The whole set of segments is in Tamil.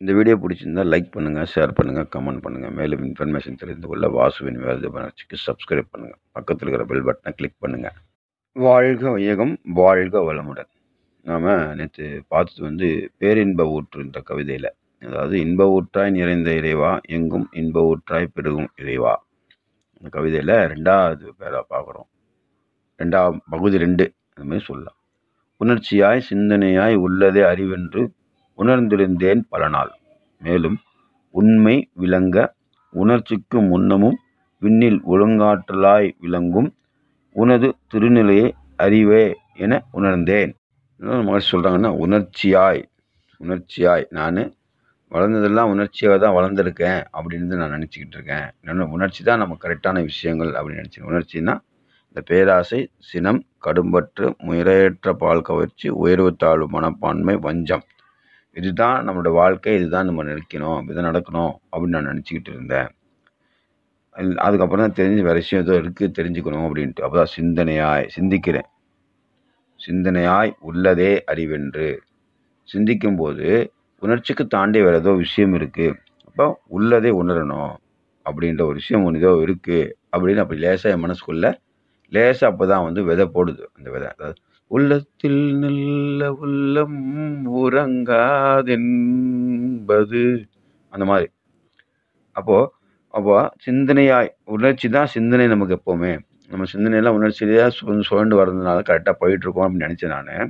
இந்த வீடியோ பிடிச்சிருந்தா லைக் பண்ணுங்கள் ஷேர் பண்ணுங்கள் கமெண்ட் பண்ணுங்கள் மேலும் இன்ஃபர்மேஷன் தெரிந்து கொள்ள வாசுவின் வேறு வளர்ச்சிக்கு சப்ஸ்கிரைப் பண்ணுங்கள் பக்கத்தில் இருக்கிற பெல் பட்டனை கிளிக் பண்ணுங்கள் வாழ்க வையகம் வாழ்க வளமுடன் நாம் நேற்று பார்த்தது வந்து பேரின்ப ஊற்று இந்த கவிதையில் அதாவது இன்ப ஊற்றாய் நிறைந்த இறைவா எங்கும் இன்ப ஊற்றாய் பெருகும் இறைவா இந்த கவிதையில் ரெண்டாவது பேராக பார்க்குறோம் ரெண்டாம் பகுதி ரெண்டு அந்த மாதிரி சொல்லலாம் உணர்ச்சியாய் சிந்தனையாய் உள்ளதே அறிவென்று உணர்ந்திருந்தேன் பல நாள் மேலும் உண்மை விளங்க உணர்ச்சிக்கு முன்னமும் விண்ணில் ஒழுங்காற்றலாய் விளங்கும் உனது திருநிலையை அறிவே என உணர்ந்தேன் மகர்ஷி சொல்கிறாங்கன்னா உணர்ச்சியாய் உணர்ச்சியாய் நான் வளர்ந்ததெல்லாம் உணர்ச்சியாக தான் வளர்ந்துருக்கேன் அப்படின்னு நான் நினச்சிக்கிட்டு இருக்கேன் என்னென்ன உணர்ச்சி தான் நம்ம கரெக்டான விஷயங்கள் அப்படின்னு நினச்சி உணர்ச்சின்னா இந்த பேராசை சினம் கடும்பற்று முயறையற்ற பால் கவர்ச்சி உயர்வு தாழ்வு மனப்பான்மை வஞ்சம் இதுதான் நம்மளோட வாழ்க்கை இதுதான் நம்ம நினைக்கணும் இதுதான் நடக்கணும் அப்படின்னு நான் நினச்சிக்கிட்டு இருந்தேன் அது- அதுக்கப்புறம் தான் தெரிஞ்சு வேறு விஷயம் ஏதோ இருக்குது தெரிஞ்சுக்கணும் அப்படின்ட்டு அப்போ தான் சிந்தனையாய் சிந்திக்கிறேன் சிந்தனையாய் உள்ளதே அறிவென்று சிந்திக்கும்போது உணர்ச்சிக்கு தாண்டி வேறு ஏதோ விஷயம் இருக்குது அப்போ உள்ளதே உணரணும் அப்படின்ற ஒரு விஷயம் ஒன்று ஏதோ இருக்குது அப்படின்னு அப்படி லேசாக என் மனசுக்குள்ள லேசாக அப்போ தான் வந்து விதை போடுது அந்த விதை அதாவது உள்ளத்தில் நல்ல உள்ளம் உறங்காதென்பது அந்த மாதிரி அப்போது அப்போ சிந்தனையாய் உணர்ச்சி தான் சிந்தனை நமக்கு எப்போவுமே நம்ம சிந்தனையெல்லாம் உணர்ச்சியிலேயே சுழந்து சுழண்டு வர்றதுனால கரெக்டாக போயிட்டுருக்கோம் அப்படின்னு நினச்சேன் நான்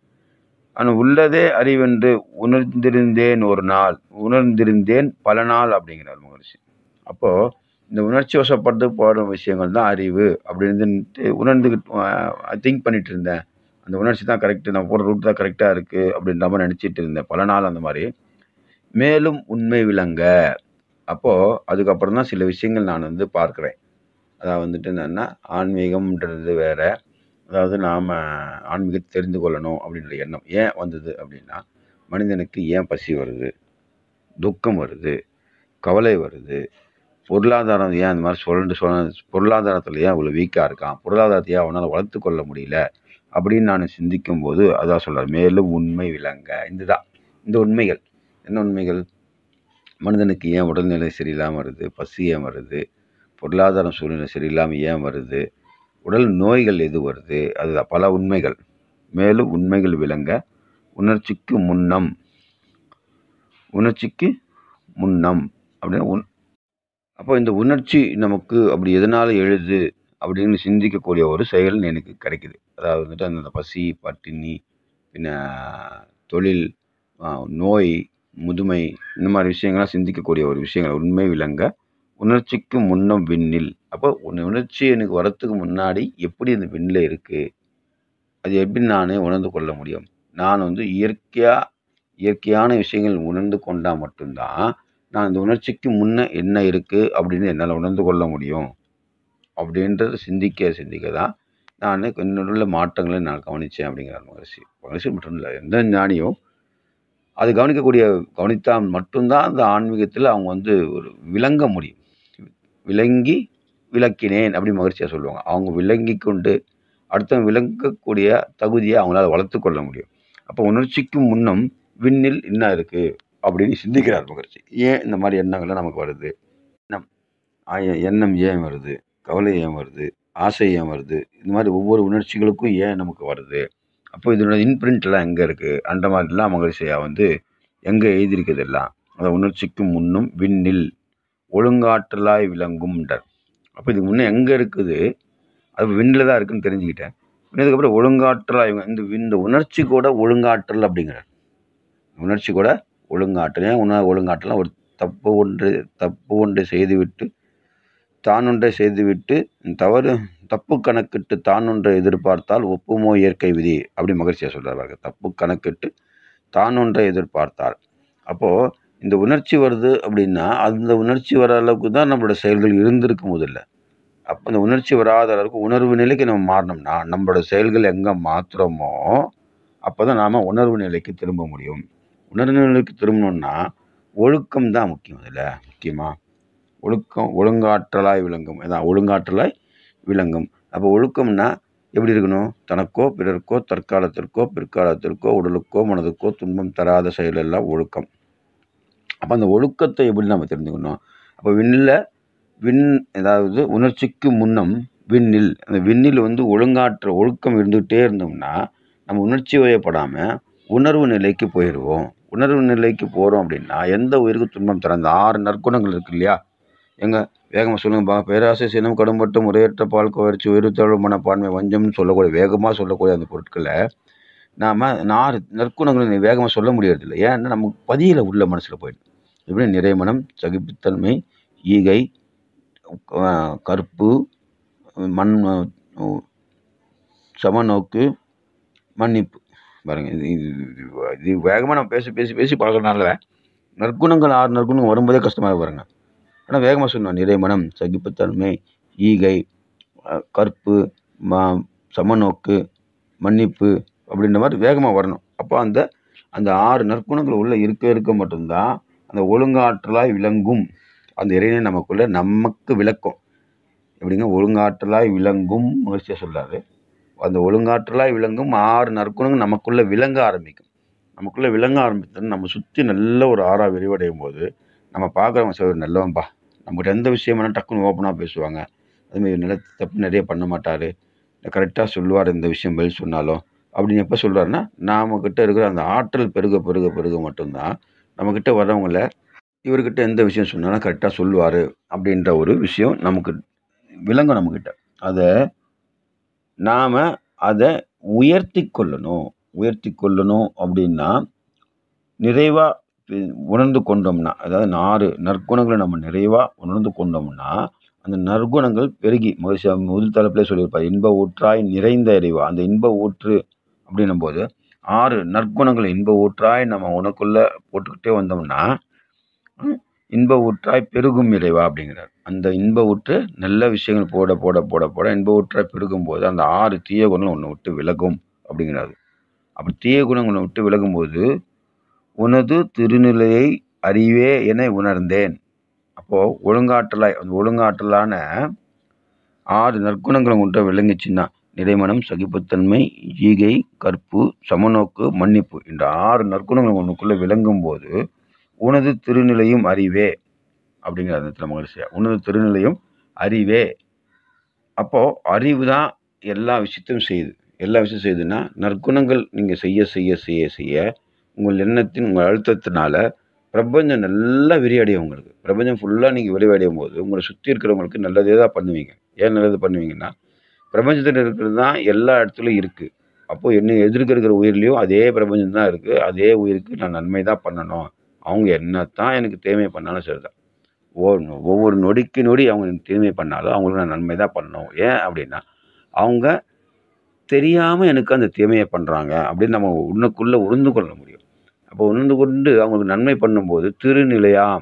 ஆனால் உள்ளதே அறிவென்று உணர்ந்திருந்தேன் ஒரு நாள் உணர்ந்திருந்தேன் பல நாள் அப்படிங்கிறார் மகர்ஷி அப்போது இந்த உணர்ச்சி வசப்பட்டு போடும் விஷயங்கள் தான் அறிவு அப்படின்ட்டு உணர்ந்துக்கிட்டு திங்க் பண்ணிட்டு இருந்தேன் அந்த உணர்ச்சி தான் கரெக்டு நான் போகிற ரூட் தான் கரெக்டாக இருக்குது அப்படின்ற மாதிரி நினச்சிட்டு இருந்தேன் பல நாள் அந்த மாதிரி மேலும் உண்மை விளங்க அப்போது அதுக்கப்புறம் தான் சில விஷயங்கள் நான் வந்து பார்க்குறேன் அதாவது வந்துட்டு என்னன்னா ஆன்மீகம்ன்றது வேற அதாவது நாம் ஆன்மீகத்தை தெரிந்து கொள்ளணும் அப்படின்ற எண்ணம் ஏன் வந்தது அப்படின்னா மனிதனுக்கு ஏன் பசி வருது துக்கம் வருது கவலை வருது பொருளாதாரம் ஏன் அந்த மாதிரி சுழண்டு சுழண்டு பொருளாதாரத்தில் ஏன் இவ்வளோ வீக்காக இருக்கான் பொருளாதாரத்தை ஏன் அவனால் வளர்த்து கொள்ள முடியல அப்படின்னு நான் சிந்திக்கும் போது அதான் சொல்கிறார் மேலும் உண்மை விளங்க இதுதான் இந்த உண்மைகள் என்ன உண்மைகள் மனிதனுக்கு ஏன் உடல்நிலை சரியில்லாமல் வருது பசி ஏன் வருது பொருளாதாரம் சூழ்நிலை சரியில்லாமல் ஏன் வருது உடல் நோய்கள் எது வருது அதுதான் பல உண்மைகள் மேலும் உண்மைகள் விளங்க உணர்ச்சிக்கு முன்னம் உணர்ச்சிக்கு முன்னம் அப்படின்னு உண் அப்போ இந்த உணர்ச்சி நமக்கு அப்படி எதனால் எழுது அப்படின்னு சிந்திக்கக்கூடிய ஒரு செயல் எனக்கு கிடைக்குது அதாவது வந்துட்டு அந்த பசி பட்டினி பின்ன தொழில் ஆ, நோய் முதுமை இந்த மாதிரி விஷயங்கள்லாம் சிந்திக்கக்கூடிய ஒரு விஷயங்கள் உண்மை விளங்க உணர்ச்சிக்கு முன்னம் விண்ணில் அப்போ உன் உணர்ச்சி எனக்கு வரத்துக்கு முன்னாடி எப்படி இந்த விண்ணில் இருக்குது அது எப்படி நான் உணர்ந்து கொள்ள முடியும் நான் வந்து இயற்கையாக இயற்கையான விஷயங்கள் உணர்ந்து கொண்டால் மட்டும்தான் நான் இந்த உணர்ச்சிக்கு முன்ன என்ன இருக்குது அப்படின்னு என்னால் உணர்ந்து கொள்ள முடியும் அப்படின்றத சிந்திக்க சிந்திக்க தான் நான் என்னுள்ள மாற்றங்களை நான் கவனித்தேன் அப்படிங்கிறார் மகர்ஷி மகர்ஷி மட்டும் இல்லை எந்த ஞானியும் அது கவனிக்கக்கூடிய கவனித்தால் மட்டும்தான் அந்த ஆன்மீகத்தில் அவங்க வந்து ஒரு விளங்க முடியும் விளங்கி விளக்கினேன் அப்படி மகிழ்ச்சியாக சொல்லுவாங்க அவங்க விளங்கி கொண்டு அடுத்தவங்க விளங்கக்கூடிய தகுதியை அவங்களால வளர்த்து கொள்ள முடியும் அப்போ உணர்ச்சிக்கு முன்னம் விண்ணில் என்ன இருக்குது அப்படின்னு சிந்திக்கிறார் மகிழ்ச்சி ஏன் இந்த மாதிரி எண்ணங்கள்லாம் நமக்கு வருது எண்ணம் ஆய- எண்ணம் ஏன் வருது கவலை ஏன் வருது ஆசை ஏன் வருது இந்த மாதிரி ஒவ்வொரு உணர்ச்சிகளுக்கும் ஏன் நமக்கு வருது அப்போ இதனோட இன்பிரிண்ட்லாம் எங்கே இருக்குது அந்த மாதிரிலாம் மகிழ்ச்சியா வந்து எங்கே எழுதியிருக்குது எல்லாம் அந்த உணர்ச்சிக்கு முன்னும் விண்ணில் ஒழுங்காற்றலாய் விளங்கும்ன்றார் அப்போ இதுக்கு முன்னே எங்கே இருக்குது அது விண்ணில் தான் இருக்குன்னு தெரிஞ்சுக்கிட்டேன் அதுக்கப்புறம் ஒழுங்காற்றலாய் விளங்கு- இந்த இந்த உணர்ச்சி கூட ஒழுங்காற்றல் அப்படிங்கிறார் உணர்ச்சி கூட ஒழுங்காற்றல் ஏன் உண ஒழுங்காற்றலாம் ஒரு தப்பு ஒன்று தப்பு ஒன்றை செய்துவிட்டு தான் ஒன்றை செய்துவிட்டு தவறு தப்பு கணக்கிட்டு தான் ஒன்றை எதிர்பார்த்தால் ஒப்புமோ இயற்கை விதி அப்படி மகிழ்ச்சியாக சொல்றாரு பாருங்க. தப்பு கணக்கிட்டு தான் ஒன்றை எதிர்பார்த்தால் அப்போது இந்த உணர்ச்சி வருது அப்படின்னா அந்த உணர்ச்சி வர அளவுக்கு தான் நம்மளோட செயல்கள் இருந்திருக்கு முதல்ல அப்போ அந்த உணர்ச்சி வராத அளவுக்கு உணர்வு நிலைக்கு நம்ம மாறினோம்னா நம்மளோட செயல்கள் எங்கே மாற்றுறோமோ அப்போ தான் நாம் உணர்வு நிலைக்கு திரும்ப முடியும் உணர்வு நிலைக்கு திரும்பணும்னா ஒழுக்கம் தான் முக்கியம் இதில் முக்கியமாக ஒழுக்கம் ஒழுங்காற்றலாய் விளங்கும் அதான் ஒழுங்காற்றலாய் விளங்கும் அப்போ ஒழுக்கம்னா எப்படி இருக்கணும் தனக்கோ பிறர்க்கோ தற்காலத்திற்கோ பிற்காலத்திற்கோ உடலுக்கோ மனதுக்கோ துன்பம் தராத செயலெல்லாம் ஒழுக்கம் அப்போ அந்த ஒழுக்கத்தை எப்படி நம்ம தெரிஞ்சுக்கணும் அப்போ விண்ணில் விண் அதாவது உணர்ச்சிக்கு முன்னம் விண்ணில் அந்த விண்ணில் வந்து ஒழுங்காற்ற ஒழுக்கம் இருந்துகிட்டே இருந்தோம்னா நம்ம உணர்ச்சி வயப்படாமல் உணர்வு நிலைக்கு போயிடுவோம் உணர்வு நிலைக்கு போகிறோம் அப்படின்னா எந்த உயிருக்கு துன்பம் தர அந்த ஆறு நற்குணங்கள் இருக்கு இல்லையா எங்க வேகமாக சொல்லுங்கப்பா பேராசை சினம் கடும்பட்டு முறையற்ற பால் கவர்ச்சி உயிர்த்தொழில் மனப்பான்மை வஞ்சம்னு சொல்லக்கூடிய வேகமாக சொல்லக்கூடிய அந்த பொருட்களை நாம் ஆறு நற்குணங்களை வேகமாக சொல்ல முடியறதில்ல ஏன்னா நமக்கு பதியில் உள்ள மனசில் போயிடுது எப்படி நிறைமனம் சகிப்புத்தன்மை ஈகை அஹ், கற்பு மண் அஹ், சமநோக்கு மன்னிப்பு பாருங்க இது இது இது- இது வேகமாக நம்ம பேசி பேசி பேசி பார்க்கறதுனால நற்குணங்கள் ஆறு நற்குணங்கள் வரும்போதே கஷ்டமாக பாருங்க ஆனால் வேகமாக சொல்லணும் நிறைமனம் சகிப்புத்தன்மை ஈகை அஹ், கற்பு ம சமநோக்கு மன்னிப்பு அப்படின்ற மாதிரி வேகமாக வரணும் அப்போ அந்த அந்த ஆறு நற்குணங்கள் உள்ளே இருக்க இருக்க மட்டும்தான் அந்த ஒழுங்காற்றலாய் விளங்கும் அந்த இறைவனை நமக்குள்ள நமக்கு விளக்கும் எப்படிங்க ஒழுங்காற்றலாய் விளங்கும் முயற்சியாக சொல்றாரு அந்த ஒழுங்காற்றலாய் விளங்கும் ஆறு நற்குணங்கள் நமக்குள்ள விளங்க ஆரம்பிக்கும் நமக்குள்ள விளங்க ஆரம்பித்தது நம்ம சுற்றி நல்ல ஒரு ஆறா விரிவடையும் போது நம்ம பார்க்குறவங்க சார் நல்லவன்பா நம்மகிட்ட எந்த விஷயம்னா டக்குன்னு ஓப்பனாக பேசுவாங்க அதுமாதிரி நல்ல தப்பு நிறைய பண்ண மாட்டார் கரெக்டாக சொல்லுவார் இந்த விஷயம் பதில் சொன்னாலும் அப்படின்னு எப்போ சொல்கிறாருன்னா நாமக்கிட்ட இருக்கிற அந்த ஆற்றல் பெருக பெருக பெருக மட்டும்தான் நம்மக்கிட்ட வர்றவங்கள இவர்கிட்ட எந்த விஷயம் சொன்னாலும் கரெக்டாக சொல்லுவார் அப்படின்ற ஒரு விஷயம் நமக்கு விளங்கும் நம்மக்கிட்ட அதை நாம் அதை உயர்த்தி கொள்ளணும் உயர்த்தி கொள்ளணும் அப்படின்னா நிறைவாக உணர்ந்து கொண்டோம்னா அதாவது ஆறு நற்குணங்களை நம்ம நிறைவாக உணர்ந்து கொண்டோம்னா அந்த நற்குணங்கள் பெருகி மகிழ்ச்சி முதல் தலைப்பிலே சொல்லியிருப்பார் இன்ப ஊற்றாய் நிறைந்த அறிவா அந்த இன்ப ஊற்று அப்படின்னும் போது ஆறு நற்குணங்களை இன்ப ஊற்றாய் நம்ம உனக்குள்ள போட்டுக்கிட்டே வந்தோம்னா ம், இன்ப ஊற்றாய் பெருகும் இறைவா அப்படிங்கிறார் அந்த இன்ப ஊற்று நல்ல விஷயங்கள் போட போட போட போட இன்ப ஊற்றாய் பெருகும் போது அந்த ஆறு தீய குணங்கள் உன்னை விட்டு விலகும் அப்படிங்கிறாரு அப்படி தீய குணங்கள் உன்னை விட்டு விலகும்போது உனது திருநிலையை அறிவே என உணர்ந்தேன் அப்போ ஒழுங்காற்றலாய் அந்த ஒழுங்காற்றலான ஆறு நற்குணங்கள் உங்கள்கிட்ட விளங்குச்சுன்னா நிறைமனம் சகிப்புத்தன்மை ஈகை கற்பு சமநோக்கு மன்னிப்பு என்ற ஆறு நற்குணங்கள் உனக்குள்ளே விளங்கும் போது உனது திருநிலையும் அறிவே அப்படிங்கிற அந்த மகிழ்ச்சியா உனது திருநிலையும் அறிவே அப்போ அறிவு தான் எல்லா விஷயத்தையும் செய்யுது எல்லா விஷயம் செய்யுதுன்னா நற்குணங்கள் நீங்கள் செய்ய செய்ய செய்ய செய்ய உங்கள் எண்ணத்தின் உங்கள் அழுத்தத்தினால பிரபஞ்சம் நல்லா விரிவடையும் உங்களுக்கு பிரபஞ்சம் ஃபுல்லாக நீங்கள் விரிவடையும் போது உங்களை சுற்றி இருக்கிறவங்களுக்கு நல்லதே தான் பண்ணுவீங்க ஏன் நல்லது பண்ணுவீங்கன்னா பிரபஞ்சத்தில் இருக்கிறது தான் எல்லா இடத்துலையும் இருக்குது அப்போது என்ன எதிர்க்க இருக்கிற உயிர்லேயும் அதே பிரபஞ்சம் தான் இருக்குது அதே உயிருக்கு நான் நன்மை தான் பண்ணணும் அவங்க என்ன தான் எனக்கு தீமை பண்ணாலும் சரிதான் ஓ ஒவ்வொரு நொடிக்கு நொடி அவங்க எனக்கு தீமை பண்ணாலும் அவங்களுக்கு நான் நன்மை தான் பண்ணணும் ஏன் அப்படின்னா அவங்க தெரியாமல் எனக்கு அந்த தீமையை பண்ணுறாங்க அப்படின்னு நம்ம உன்னுக்குள்ளே உணர்ந்து கொள்ள முடியும் அப்போ உணர்ந்து கொண்டு அவங்களுக்கு நன்மை பண்ணும்போது திருநிலையாம்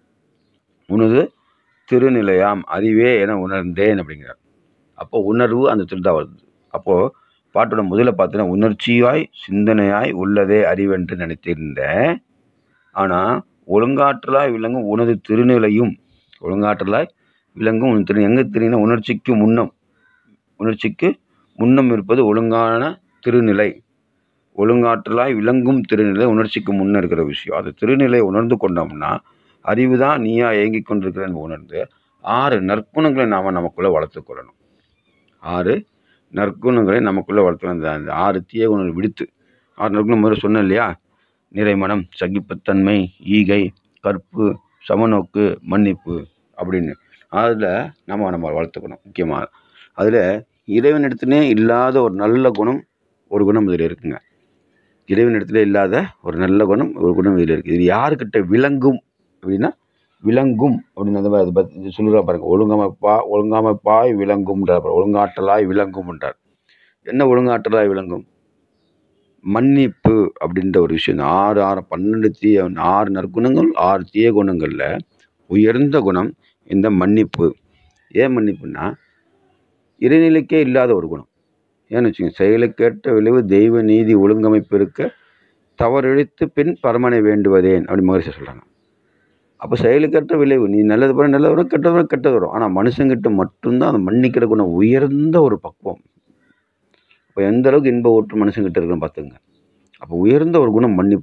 உனது திருநிலையாம் அறிவே என உணர்ந்தேன் அப்படிங்கிறார் அப்போ உணர்வு அந்த திருதான் வருது அப்போது பாட்டோட முதல்ல பார்த்தீங்கன்னா உணர்ச்சியாய் சிந்தனையாய் உள்ளதே அறிவென்று நினைத்திருந்தேன் ஆனால் ஒழுங்காற்றலாய் விளங்கும் உனது திருநிலையும் ஒழுங்காற்றலாய் விளங்கும் உன் திரு எங்கே தெரியுன்னா உணர்ச்சிக்கு முன்னம் உணர்ச்சிக்கு முன்னம் இருப்பது ஒழுங்கான திருநிலை ஒழுங்காற்றலாய் விளங்கும் திருநிலை உணர்ச்சிக்கு முன்ன இருக்கிற விஷயம் அந்த திருநிலை உணர்ந்து கொண்டோம்னா அறிவு தான் நீயா இயங்கிக் கொண்டிருக்கிறேன்னு உணர்ந்து ஆறு நற்குணங்களை நாம் நமக்குள்ளே வளர்த்து கொள்ளணும் ஆறு நற்குணங்களை நமக்குள்ளே வளர்த்து அந்த அந்த ஆறு தீய குணங்களை விடுத்து ஆறு நற்குணம் முதல்ல சொன்னேன் இல்லையா நிறைமனம் சகிப்புத்தன்மை ஈகை கற்பு சமநோக்கு மன்னிப்பு அப்படின்னு அதில் நம்ம நம்ம வளர்த்துக்கணும் முக்கியமாக அதில் இறைவனிடத்துலே இல்லாத ஒரு நல்ல குணம் ஒரு குணம் இதில் இருக்குங்க இறைவனிடத்துல இல்லாத ஒரு நல்ல குணம் ஒரு குணம் இதில் இருக்குது இது யாருக்கிட்ட விளங்கும் அப்படின்னா விளங்கும் அப்படின்னு அந்த மாதிரி அதை பற்றி சொல்லுறா பாருங்க ஒழுங்கமைப்பா ஒழுங்கமைப்பாய் விளங்கும்ன்றார் பாருங்க. ஒழுங்காற்றலாய் விளங்கும்ன்றார் என்ன ஒழுங்காற்றலாய் விளங்கும் மன்னிப்பு அப்படின்ற ஒரு விஷயம் இந்த ஆறு ஆறு பன்னெண்டு தீய ஆறு நற்குணங்கள் ஆறு தீய குணங்களில் உயர்ந்த குணம் இந்த மன்னிப்பு ஏன் மன்னிப்புன்னா இறைநிலைக்கே இல்லாத ஒரு குணம் ஏன்னு வச்சுங்க செயலுக்கேற்ற விளைவு தெய்வ நீதி ஒழுங்கமைப்பு இருக்க தவறிழைத்து பின் பரமனை வேண்டுவதேன் அப்படி மகரிஷி சொல்கிறாங்க அப்போ செயலுக்கேற்ற விளைவு நீ நல்லது பண்ண நல்லது வரும் கெட்டது வரும் கெட்டது வரும் ஆனால் மனுஷங்கிட்ட மட்டும்தான் அந்த மன்னிக்கிற குணம் உயர்ந்த ஒரு பக்குவம் இப்போ எந்த அளவுக்கு இன்ப ஊற்று மனுஷங்கிட்ட இருக்குன்னு பார்த்துங்க அப்போ உயர்ந்த ஒரு குணம் மன்னிப்பு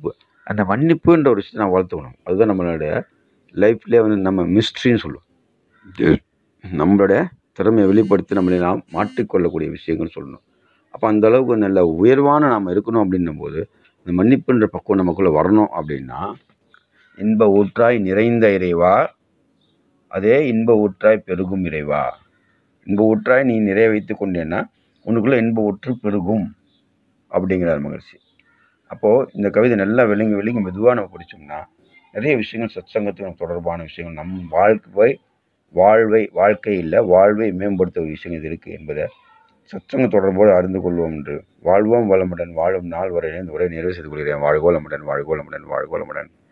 அந்த மன்னிப்புன்ற ஒரு விஷயத்தை நான் வளர்த்துக்கணும் அதுதான் நம்மளுடைய லைஃப்லேயே வந்து நம்ம மிஸ்ட்ரின்னு சொல்லுவோம் இது நம்மளுடைய திறமையை வெளிப்படுத்தி நம்மளை நாம் மாற்றிக்கொள்ளக்கூடிய விஷயங்கள் சொல்லணும் அப்போ அந்த அளவுக்கு நல்ல உயர்வான நாம் இருக்கணும் அப்படின்னும் போது இந்த மன்னிப்புன்ற பக்குவம் நமக்குள்ளே வரணும் அப்படின்னா இன்ப ஊற்றாய் நிறைந்த இறைவா அதே இன்ப ஊற்றாய் பெருகும் இறைவா இன்ப ஊற்றாய் நீ நிறைய வைத்து கொண்டேன்னா உனக்குள்ளே இன்ப ஊற்று பெருகும் அப்படிங்கிறார் மகிழ்ச்சி அப்போது இந்த கவிதை நல்லா விளங்கி விளங்கி மெதுவாக நம்ம படித்தோம்னா நிறைய விஷயங்கள் சத்சங்கத்துக்கு தொடர்பான விஷயங்கள் நம் வாழ்க்கை வாழ்வை வாழ்க்கை இல்லை வாழ்வை மேம்படுத்த ஒரு விஷயம் இது இருக்குது என்பதை சத்சங்க தொடர்போடு அறிந்து கொள்வோம் என்று வாழ்வோம் வளமுடன் வாழும் நாள் வரை இந்த உரை நிறைவு செய்து கொள்கிறேன் வாழ்கோளமுடன் வாழ்கோளமுடன் வாழ்கோளமுடன்